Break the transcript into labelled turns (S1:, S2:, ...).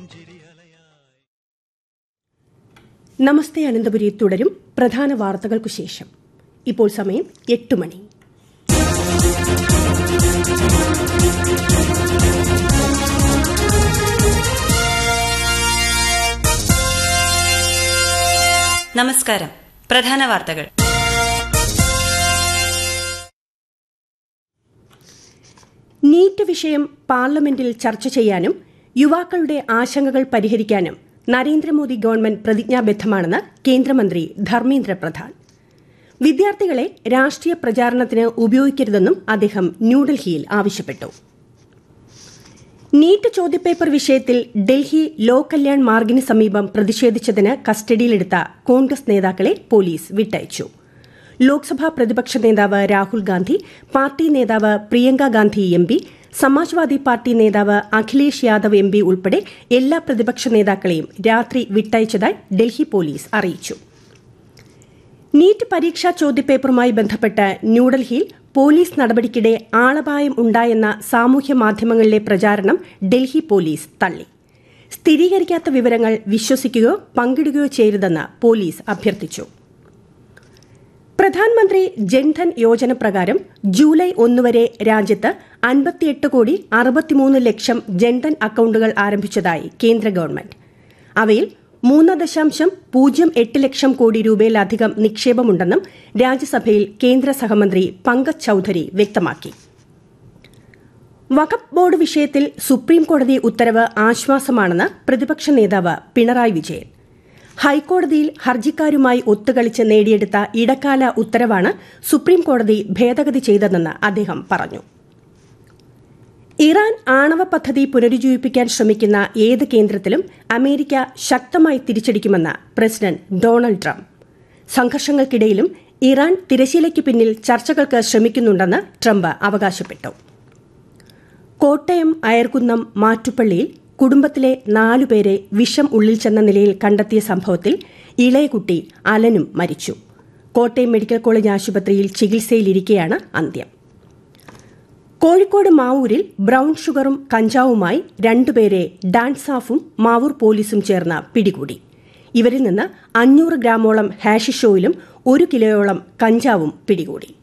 S1: നമസ്തേ അനന്തപുരി തുടരും പ്രധാന വാർത്തകൾക്കു ശേഷം ഇപ്പോൾ സമയം എട്ട് മണി
S2: നമസ്കാരം പ്രധാന വാർത്തകൾ
S1: നീറ്റ് വിഷയം പാർലമെന്റിൽ ചർച്ച ചെയ്യാനും യുവാക്കളുടെ ആശങ്കകൾ പരിഹരിക്കാനും നരേന്ദ്രമോദി ഗവൺമെന്റ് പ്രതിജ്ഞാബദ്ധമാണെന്ന് കേന്ദ്രമന്ത്രി ധർമ്മേന്ദ്ര പ്രധാൻ വിദ്യാർത്ഥികളെ രാഷ്ട്രീയ പ്രചാരണത്തിന് ഉപയോഗിക്കരുതെന്നും അദ്ദേഹം ന്യൂഡൽഹിയിൽ ആവശ്യപ്പെട്ടു നീറ്റ് ചോദ്യപേപ്പർ വിഷയത്തിൽ ഡൽഹി ലോ കല്യാൺ മാർഗിന് സമീപം പ്രതിഷേധിച്ചതിന് കസ്റ്റഡിയിലെടുത്ത കോൺഗ്രസ് നേതാക്കളെ പോലീസ് വിട്ടയച്ചു ലോക്സഭാ പ്രതിപക്ഷ നേതാവ് രാഹുൽ ഗാന്ധി പാർട്ടി നേതാവ് Priyanka Gandhi M P Samajwadi party നേതാവ് അഖിലേഷ് യാദവ് എം പി ഉൾപ്പെടെ എല്ലാ പ്രതിപക്ഷ നേതാക്കളെയും രാത്രി വിട്ടയച്ചതായി ഡൽഹി പോലീസ് അറിയിച്ചു നീറ്റ് പരീക്ഷാ ചോദ്യപേപ്പറുമായി ബന്ധപ്പെട്ട് ന്യൂഡൽഹിയിൽ പോലീസ് നടപടിക്കിടെ ആളപായം ഉണ്ടായെന്ന സാമൂഹ്യ മാധ്യമങ്ങളിലെ പ്രചാരണം ഡൽഹി പോലീസ് തള്ളി സ്ഥിരീകരിക്കാത്ത വിവരങ്ങൾ വിശ്വസിക്കുകയോ പങ്കിടുകയോ ചെയ്യരുതെന്ന് പോലീസ് അഭ്യർത്ഥിച്ചു പ്രധാനമന്ത്രി ജൻധൻ യോജന പ്രകാരം ജൂലൈ ഒന്ന് വരെ രാജ്യത്ത് അൻപത്തിയെട്ട് കോടി അറുപത്തിമൂന്ന് ലക്ഷം ജൻധൻ അക്കൌണ്ടുകൾ ആരംഭിച്ചതായി കേന്ദ്ര ഗവൺമെന്റ് അവയിൽ മൂന്ന് ദശാംശം പൂജ്യം എട്ട് ലക്ഷം കോടി രൂപയിലധികം നിക്ഷേപമുണ്ടെന്നും രാജ്യസഭയിൽ കേന്ദ്ര സഹമന്ത്രി പങ്കജ് ചൌധരി വ്യക്തമാക്കി വഖഫ് ബോർഡ് വിഷയത്തിൽ സുപ്രീംകോടതി ഉത്തരവ് ആശ്വാസമാണെന്ന് പ്രതിപക്ഷ നേതാവ് പിണറായി വിജയൻ ഹൈക്കോടതിയിൽ ഹർജിക്കാരുമായി ഒത്തുകളിച്ച് നേടിയെടുത്ത ഇടക്കാല ഉത്തരവാണ് സുപ്രീംകോടതി ഭേദഗതി ചെയ്തതെന്ന് അദ്ദേഹം പറഞ്ഞു ഇറാൻ ആണവ പദ്ധതി പുനരുജ്ജീവിപ്പിക്കാൻ ശ്രമിക്കുന്ന ഏത് കേന്ദ്രത്തിലും അമേരിക്ക ശക്തമായി തിരിച്ചടിക്കുമെന്ന് പ്രസിഡന്റ് ഡൊണാൾഡ് ട്രംപ് സംഘർഷങ്ങൾക്കിടയിലും ഇറാൻ തിരശീലയ്ക്ക് പിന്നിൽ ചർച്ചകൾക്ക് ശ്രമിക്കുന്നുണ്ടെന്ന് ട്രംപ് അവകാശപ്പെട്ടു കോട്ടയം അയർക്കുന്നം മാറ്റുപള്ളിയിൽ കുടുംബത്തിലെ നാലുപേരെ വിഷം ഉള്ളിൽ ചെന്ന നിലയിൽ കണ്ടെത്തിയ സംഭവത്തിൽ ഇളയകുട്ടി അലനും മരിച്ചു കോട്ടയം മെഡിക്കൽ കോളേജ് ആശുപത്രിയിൽ ചികിത്സയിലിരിക്കെയാണ് അന്ത്യം കോഴിക്കോട് മാവൂരിൽ ബ്രൌൺ ഷുഗറും കഞ്ചാവുമായി രണ്ടുപേരെ ഡാൻസാഫും മാവൂർ പോലീസും ചേർന്ന് പിടികൂടി ഇവരിൽ നിന്ന് അഞ്ഞൂറ് ഗ്രാമോളം ഹാഷിഷോയിലും ഒരു കിലോയോളം കഞ്ചാവും പിടികൂടി